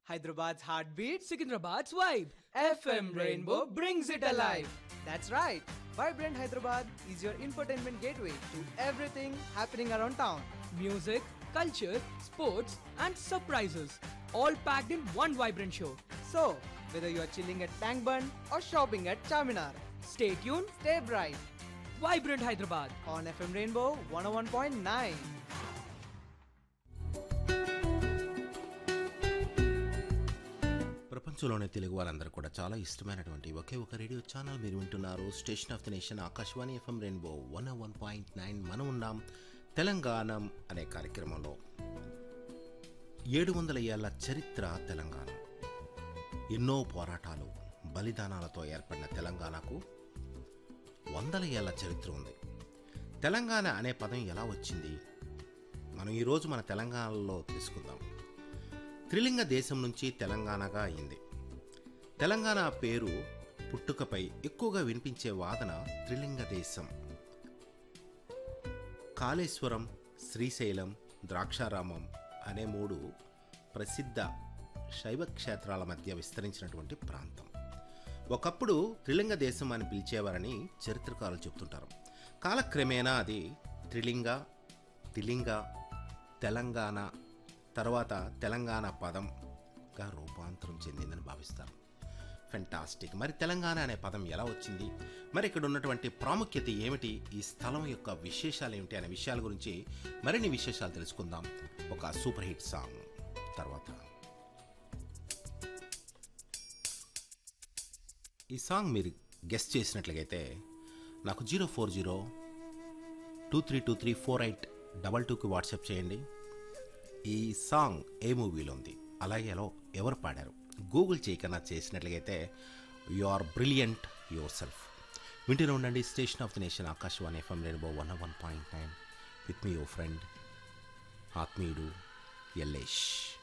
Hyderabad's heartbeat, Secunderabad's vibe. FM Rainbow brings it alive. That's right. Vibrant Hyderabad is your infotainment gateway to everything happening around town. Music, culture, sports, and surprises. All packed in one vibrant show. So, whether you are chilling at Tank Bund or shopping at Charminar, Stay tuned. stay bright Vibrant Hyderabad. on FM Rainbow 101.9. ప్రపంచంలోనే తెలుగు వారందరూ కూడా చాలా ఇష్టమైనటువంటి ఒకే ఒక radio channel మీరు వింటున్నారు station of the nation Akashvani FM rainbow one one point nine మనం ఉన్నాం తెలంగాణ అనే కార్యక్రమంలో ఏడు వందల ఏళ్ల చరిత్ర తెలంగాణ ఎన్నో పోరాటాలు బలిదానాలతో ఏర్పడిన తెలంగాణకు వందల ఏళ్ల చరిత్ర ఉంది తెలంగాణ అనే పదం ఎలా వచ్చింది మనం ఈరోజు మన తెలంగాణలో తెలుసుకుందాం త్రిలింగ దేశం నుంచి తెలంగాణగా అయింది తెలంగాణ పేరు పుట్టుకపై ఎక్కువగా వినిపించే వాదన త్రిలింగ దేశం కాళేశ్వరం శ్రీశైలం ద్రాక్షారామం అనే మూడు ప్రసిద్ధ శైవ క్షేత్రాల మధ్య విస్తరించినటువంటి ప్రాంతం ఒకప్పుడు త్రిలింగ దేశం అని పిలిచేవారని చరిత్రకారులు చెబుతుంటారు కాలక్రమేణా అది త్రిలింగ తిలింగ తెలంగాణ తర్వాత తెలంగాణ పదంగా రూపాంతరం చెందిందని భావిస్తారు ఫెంటాస్టిక్ మరి తెలంగాణ అనే పదం ఎలా వచ్చింది మరి ఇక్కడ ఉన్నటువంటి ప్రాముఖ్యత ఏమిటి ఈ స్థలం యొక్క విశేషాలు ఏమిటి అనే విషయాల గురించి మరిన్ని విశేషాలు తెలుసుకుందాం ఒక సూపర్ హిట్ సాంగ్ తర్వాత ఈ సాంగ్ మీరు గెస్ట్ చేసినట్లయితే నాకు zero four zero two three two three four eight double టూకి వాట్సాప్ చేయండి ఈ సాంగ్ ఏ మూవీలో ఉంది అలాగే ఎలా ఎవరు పాడారు గూగుల్ చేయకన్నా చేసినట్లయితే you are brilliant yourself వింటూనే ఉండండి station of the nation Akashvani FM rainbow one one point nine with me your friend ఆత్మీయుడు ఎల్లేష్